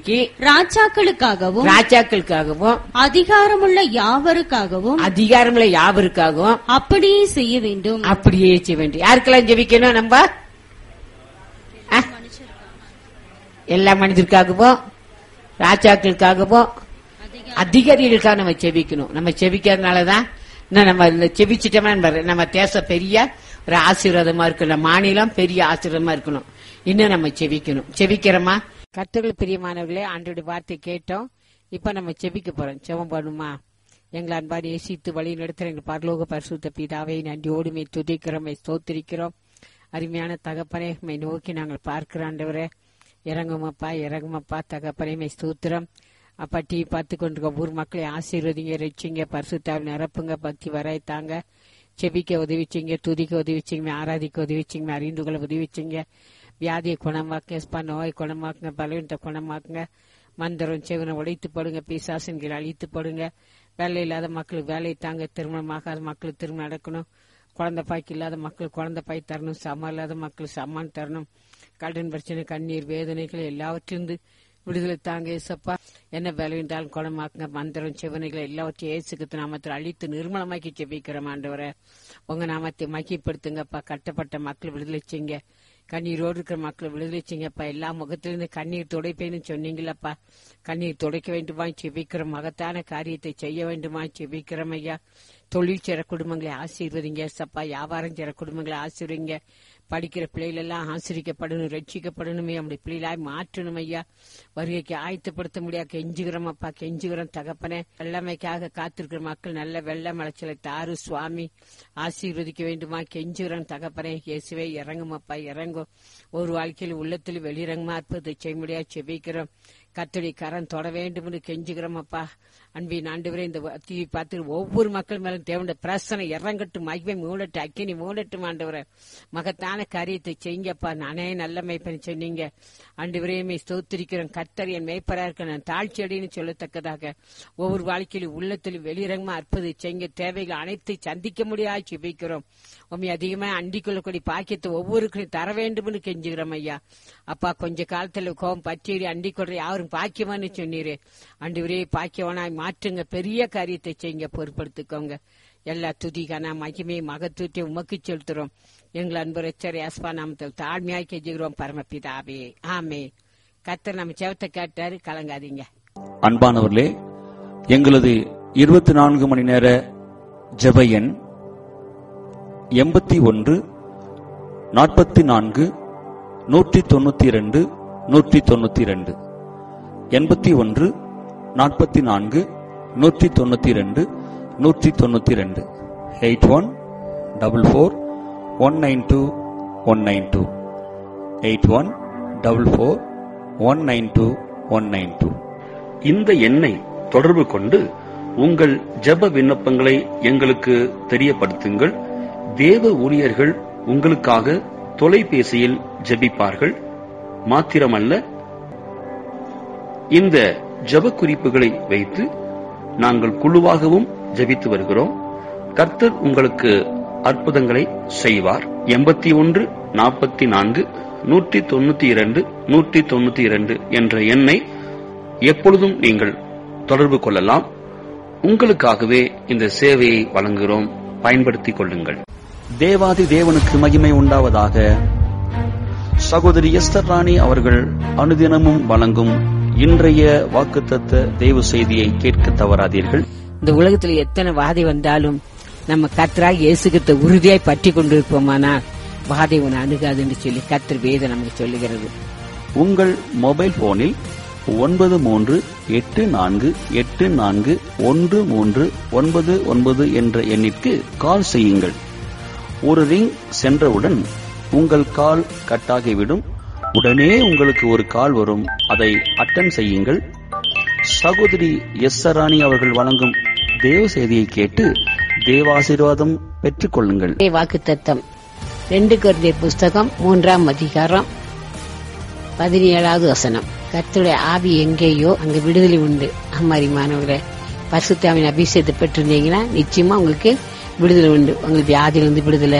இன்றைக்கு ராஜாக்களுக்காகவும் ராஜாக்களுக்காகவும் அதிகாரமுள்ள யாவருக்காகவும் அதிகாரமுள்ள யாவருக்காகவும் அப்படியே செய்ய வேண்டும் அப்படியே செய்ய வேண்டும் யாருக்கெல்லாம் ஜெபிக்கணும் நம்ம ஆ? எல்லா மனிதருக்காகவும் ராஜாக்களுக்காகவும் அதிகாரிகளுக்காக நம்ம செபிக்கணும் நம்ம செபிக்கிறதுனாலதான் இன்னும் நம்ம இந்த செபிச்சிட்டோம்னா நம்ம- நம்ம தேசம் பெரிய ஒரு ஆசீர்வாதமா இருக்கணும் நம்ம மாநிலம் பெரிய ஆசீர்வாதமா இருக்கணும் இன்னும் நம்ம செபிக்கணும் செபிக்கிறோமா கர்த்தர்கள் பிரியமானவர்களே ஆண்டோட வார்த்தை கேட்டோம் இப்ப நம்ம செபிக்க போறோம் செபம் பண்ணுமா எங்களை அன்பாடி நேசித்து வழி நடத்துற எங்கள் பரலோக பரிசுத்த பிதாவை நன்றியோடுமே துதிக்கிறோம் ஸ்தோத்திரிக்கிறோம் அருமையான தகப்பனை மை நோக்கி நாங்கள் பார்க்கிறாண்டவரே இறங்குமப்பா இறங்குமப்பா தகப்பனை மை ஸ்தோத்திரம் அப்பா டீ பார்த்து கொண்டிருக்க ஊர் மக்களை ஆசீர்வதிங்க ரட்சிங்க பரிசுத்தாவில் நிரப்புங்க பக்தி வராய்த்தாங்க செபிக்க உதவிச்சிங்க துதிக்க உதவிச்சிங்க ஆராதிக்க உதவிச்சிங்க அறிந்து கொள்ள உதவிச்சிங்க வியாதியை குணமாக்குங்க ஸ்பா நோய் குணமாக்குங்க பலவீனத்தை குணமாக்குங்க மந்திரம் செவனை உடைத்து போடுங்க பிசாசன்களை அழித்து போடுங்க வேலை இல்லாத மக்களுக்கு வேலை தாங்க திருமணமாகாத மக்களுக்கு திருமணம் நடக்கணும் குழந்தை பாய்க்கு இல்லாத மக்கள் குழந்தை பாய் தரணும் சமம் இல்லாத மக்கள் சமான் தரணும் கடன் பிரச்சனை கண்ணீர் வேதனைகள் எல்லாவற்றிலிருந்து விடுதலை தாங்க ஏசப்பா என்ன வேலை இருந்தாலும் குணமாக்குங்க மந்திரம் சிவனைகளை எல்லாவற்றையும் ஏசுக்கு நாமத்தில் அழித்து நிர்மலமாக்கி செபிக்கிறோம் ஆண்டவரை உங்க நாமத்தை மகிப்படுத்துங்கப்பா கட்டப்பட்ட மக்கள் விடுதலை செய்யுங்க கண்ணீரோடு இருக்கிற மக்களை விடுதலை செய்யுங்கப்பா எல்லா முகத்திலிருந்து கண்ணீர் துடைப்பேன்னு சொன்னீங்களப்பா கண்ணீர் துடைக்க வேண்டுமா செபிக்கிறோம் மகத்தான காரியத்தை செய்ய வேண்டுமா செபிக்கிறோம் ஐயா தொழில் சேர குடும்பங்களை ஆசீர்வதிங்க சப்பா வியாபாரம் சேர குடும்பங்களை ஆசீர்வதிங்க படிக்கிற பிள்ளைகள் எல்லாம் ஆசிரிக்கப்படணும் ரட்சிக்கப்படணுமே அப்படி பிள்ளைகளாய் மாற்றணும் ஐயா வருகைக்கு ஆயத்தப்படுத்த முடியாது கெஞ்சுகிறோம் அப்பா கெஞ்சுகிறோம் தகப்பனே வெள்ளமைக்காக காத்திருக்கிற மக்கள் நல்ல வெள்ள மலைச்சலை தாரு சுவாமி ஆசீர்வதிக்க வேண்டுமா கெஞ்சுகிறோம் தகப்பனே இயேசுவே இறங்கும் அப்பா இறங்கும் ஒரு வாழ்க்கையில் உள்ளத்தில் வெளியிறங்குமா அற்புதத்தை செய்ய முடியாது செபிக்கிறோம் கத்தடி கரம் தொட வேண்டும் என்று கெஞ்சுகிறோம் அப்பா அன்பின் ஆண்டவரே இந்த டிவி பார்த்து ஒவ்வொரு மக்கள் மேலும் தேவனுடைய பிரசனை இறங்கட்டும் மகிமை மூடட்டும் அக்கினி மூடட்டும் ஆண்டவரே மகத்தான காரியத்தை செய்யுங்கப்பா நானே நல்ல மெய்ப்பன் சொன்னீங்க ஆண்டவரே மெய் ஸ்தோத்திரிக்கிறோம் கத்தர் என் மெய்ப்பரா இருக்க நான் தாழ்ச்சி அடின்னு சொல்லத்தக்கதாக ஒவ்வொரு வாழ்க்கையிலும் உள்ளத்திலும் வெளியிறங்கமா அற்புதத்தை செய்யுங்க தேவைகள் அனைத்து சந்திக்க முடியாது ஜெபிக்கிறோம் உண்மை அதிகமா அண்டிக் கொள்ளக்கூடிய பாக்கியத்தை ஒவ்வொருக்கும் தர வேண்டும் என்று கெஞ்சுகிறோம் ஐயா அப்பா கொஞ்ச காலத்துல கோபம் பச்சேரி அண்டிக் கொள்ற யாரும் பாக்கியமான்னு சொன்னீரு ஆண்டவரே பாக்கியவனாய் மாற்றுங்க பெரிய காரியத்தை செய்யுங்க பொறுப்படுத்திக்கோங்க எல்லா துதிகான மகிமை மகத்துவத்தை உமக்கு செலுத்துறோம் எங்கள் அன்பு ரச்சர் யாஸ்பா நாமத்தில் தாழ்மையாய் கெஞ்சுகிறோம் பரமபிதாவே ஆமே கத்தர் நம்ம செவத்தை கேட்டாரு கலங்காதீங்க அன்பானவர்களே எங்களது இருபத்தி நான்கு மணி நேர ஜெப எண் எண்பத்தி ஒன்று நாற்பத்தி நான்கு நூற்றி தொண்ணூத்தி இரண்டு நூற்றி தொண்ணூத்தி இரண்டு எண்பத்தி ஒன்று நாற்பத்தி நான்கு நூற்றி தொண்ணூத்தி இரண்டு நூற்றி தொண்ணூத்தி இரண்டு eight one double four one nine two one nine two eight one double four one nine two one nine two இந்த எண்ணை தொடர்பு கொண்டு உங்கள் ஜெப விண்ணப்பங்களை எங்களுக்கு தெரியப்படுத்துங்கள் தேவ ஊழியர்கள் உங்களுக்காக தொலைபேசியில் ஜெபிப்பார்கள் மாத்திரமல்ல இந்த ஜெப குறிப்புகளை வைத்து நாங்கள் குழுவாகவும் ஜெபித்து வருகிறோம் கர்த்தர் உங்களுக்கு அற்புதங்களை செய்வார் எண்பத்தி ஒன்று நாற்பத்தி நான்கு நூற்றி தொண்ணூத்தி இரண்டு நூற்றி தொண்ணூத்தி இரண்டு என்ற எண்ணை எப்பொழுதும் நீங்கள் தொடர்பு கொள்ளலாம் உங்களுக்காகவே இந்த சேவையை வழங்குகிறோம் பயன்படுத்திக் கொள்ளுங்கள் தேவாதி தேவனுக்கு மகிமை உண்டாவதாக சகோதரி எஸ்தர் ராணி அவர்கள் அனுதினமும் வழங்கும் இன்றைய வாக்குத்தத்த தேவ செய்தியை கேட்க தவறாதீர்கள் இந்த உலகத்துல எத்தனை வாதை வந்தாலும் நம்ம கத்தராக இயேசுகிட்ட உறுதியாய் பற்றி கொண்டிருப்போமானால் வாதை உன்னை அணுகாதுன்னு சொல்லி கத்தர் வேதம் நமக்கு சொல்லுகிறது உங்கள் மொபைல் போனில் ஒன்பது மூன்று எட்டு நான்கு எட்டு நான்கு ஒன்று மூன்று ஒன்பது ஒன்பது என்ற எண்ணிற்கு கால் செய்யுங்கள் ஒரு ரிங் சென்றவுடன் உங்கள் கால் கட்டாகிவிடும் உடனே உங்களுக்கு ஒரு கால் வரும் அதை அட்டன் செய்யுங்கள் சகோதரி எஸ் ராணி அவர்கள் வழங்கும் தேவ செய்தியை கேட்டு தேவாசீர்வாதம் பெற்றுக் கொள்ளுங்கள் வாக்கு தத்தம் ரெண்டு குருந்திய புஸ்தகம் மூன்றாம் அதிகாரம் பதினேழாவது வசனம் கர்த்தருடைய ஆவி எங்கேயோ அங்க விடுதலை உண்டு அம்மாரிமானவர்களே பரிசுத்தாவின் அபிஷேகத்தை பெற்றிருந்தீங்கன்னா நிச்சயமா உங்களுக்கு விடுதலை உண்டு உங்களுக்கு வியாதியிலிருந்து விடுதலை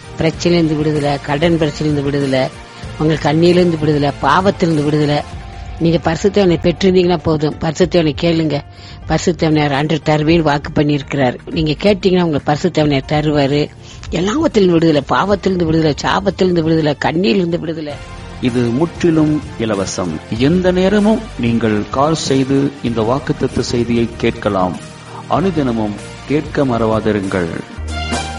பிரச்சனையிலிருந்து விடுதலை கடன் பிரச்சனையிலிருந்து விடுதலை உங்களுக்கு கண்ணியிலிருந்து விடுதலை பாவத்திலிருந்து விடுதலை நீங்க பரிசுத்தவனை பெற்றிருந்தீங்கன்னா போதும் பரிசுத்தவனை கேளுங்க பரிசுத்தவனர் அன்று தருவேன் வாக்கு பண்ணியிருக்கிறார் நீங்க கேட்டீங்கன்னா உங்களுக்கு பரிசுத்தவனர் தருவாரு எல்லாவத்திலிருந்து விடுதலை பாவத்திலிருந்து விடுதலை சாபத்திலிருந்து விடுதலை கண்ணியிலிருந்து விடுதலை இது முற்றிலும் இலவசம் எந்த நேரமும் நீங்கள் கால் செய்து இந்த வாக்குத்தத்த செய்தியை கேட்கலாம் அனுதினமும் கேட்க மறவாதிருங்கள்